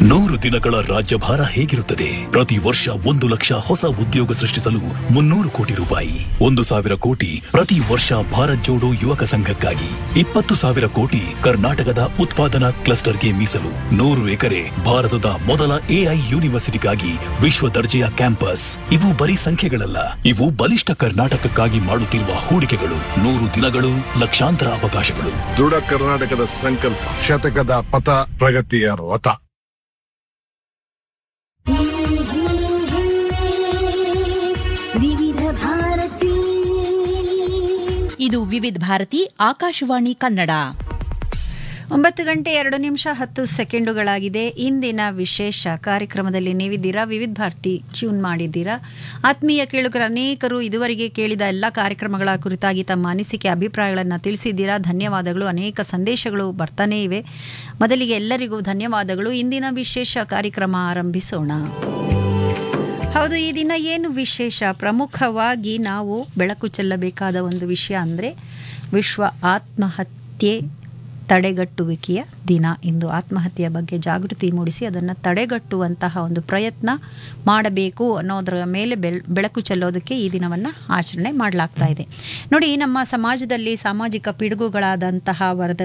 ನೂರು ದಿನಗಳ ರಾಜ್ಯಭಾರ ಹೇಗಿರುತ್ತದೆ ಪ್ರತಿ ವರ್ಷ ಒಂದು ಲಕ್ಷ ಹೊಸ ಉದ್ಯೋಗ ಸೃಷ್ಟಿಸಲು ಮುನ್ನೂರು ಕೋಟಿ ರೂಪಾಯಿ ಒಂದು ಸಾವಿರ ಕೋಟಿ ಪ್ರತಿ ವರ್ಷ ಭಾರತ್ ಜೋಡೋ ಯುವಕ ಸಂಘಕ್ಕಾಗಿ ಇಪ್ಪತ್ತು ಸಾವಿರ ಕೋಟಿ ಕರ್ನಾಟಕದ ಉತ್ಪಾದನಾ ಕ್ಲಸ್ಟರ್ಗೆ ಮೀಸಲು ನೂರು ಎಕರೆ ಭಾರತದ ಮೊದಲ ಎಐ ಯೂನಿವರ್ಸಿಟಿಗಾಗಿ ವಿಶ್ವ ದರ್ಜೆಯ ಕ್ಯಾಂಪಸ್ ಇವು ಬರೀ ಸಂಖ್ಯೆಗಳಲ್ಲ ಇವು ಬಲಿಷ್ಠ ಕರ್ನಾಟಕಕ್ಕಾಗಿ ಮಾಡುತ್ತಿರುವ ಹೂಡಿಕೆಗಳು ನೂರು ದಿನಗಳು ಲಕ್ಷಾಂತರ ಅವಕಾಶಗಳು ದೃಢ ಕರ್ನಾಟಕದ ಸಂಕಲ್ಪ ಶತಕದ ಪಥ ಪ್ರಗತಿಯ ರಥ ವಿವಿಧ ಭಾರತಿ ಇದು ವಿವಿಧ ಭಾರತಿ ಆಕಾಶವಾಣಿ ಕನ್ನಡ ಒಂಬತ್ತು ಗಂಟೆ ಎರಡು ನಿಮಿಷ ಹತ್ತು ಸೆಕೆಂಡುಗಳಾಗಿದೆ ಇಂದಿನ ವಿಶೇಷ ಕಾರ್ಯಕ್ರಮದಲ್ಲಿ ನೀವಿದ್ದೀರಾ ವಿವಿಧ ಭಾರತಿ ಟ್ಯೂನ್ ಮಾಡಿದ್ದೀರಾ ಆತ್ಮೀಯ ಕೇಳುಗರ ಅನೇಕರು ಇದುವರೆಗೆ ಕೇಳಿದ ಎಲ್ಲ ಕಾರ್ಯಕ್ರಮಗಳ ಕುರಿತಾಗಿ ತಮ್ಮ ಅನಿಸಿಕೆ ಅಭಿಪ್ರಾಯಗಳನ್ನು ತಿಳಿಸಿದ್ದೀರಾ ಧನ್ಯವಾದಗಳು ಅನೇಕ ಸಂದೇಶಗಳು ಬರ್ತಾನೇ ಇವೆ ಮೊದಲಿಗೆ ಎಲ್ಲರಿಗೂ ಧನ್ಯವಾದಗಳು ಇಂದಿನ ವಿಶೇಷ ಕಾರ್ಯಕ್ರಮ ಆರಂಭಿಸೋಣ ಹೌದು ಈ ದಿನ ಏನು ವಿಶೇಷ ಪ್ರಮುಖವಾಗಿ ನಾವು ಬೆಳಕು ಚೆಲ್ಲಬೇಕಾದ ಒಂದು ವಿಷಯ ಅಂದರೆ ವಿಶ್ವ ಆತ್ಮಹತ್ಯೆ ತಡೆಗಟ್ಟುವಿಕೆಯ ದಿನ ಇಂದು ಆತ್ಮಹತ್ಯೆಯ ಬಗ್ಗೆ ಜಾಗೃತಿ ಮೂಡಿಸಿ ಅದನ್ನು ತಡೆಗಟ್ಟುವಂತಹ ಒಂದು ಪ್ರಯತ್ನ ಮಾಡಬೇಕು ಅನ್ನೋದರ ಮೇಲೆ ಬೆಲ್ ಬೆಳಕು ಚೆಲ್ಲೋದಕ್ಕೆ ಈ ದಿನವನ್ನು ಆಚರಣೆ ಮಾಡಲಾಗ್ತಾ ಇದೆ ನೋಡಿ ನಮ್ಮ ಸಮಾಜದಲ್ಲಿ ಸಾಮಾಜಿಕ ಪಿಡುಗುಗಳಾದಂತಹ ವರದ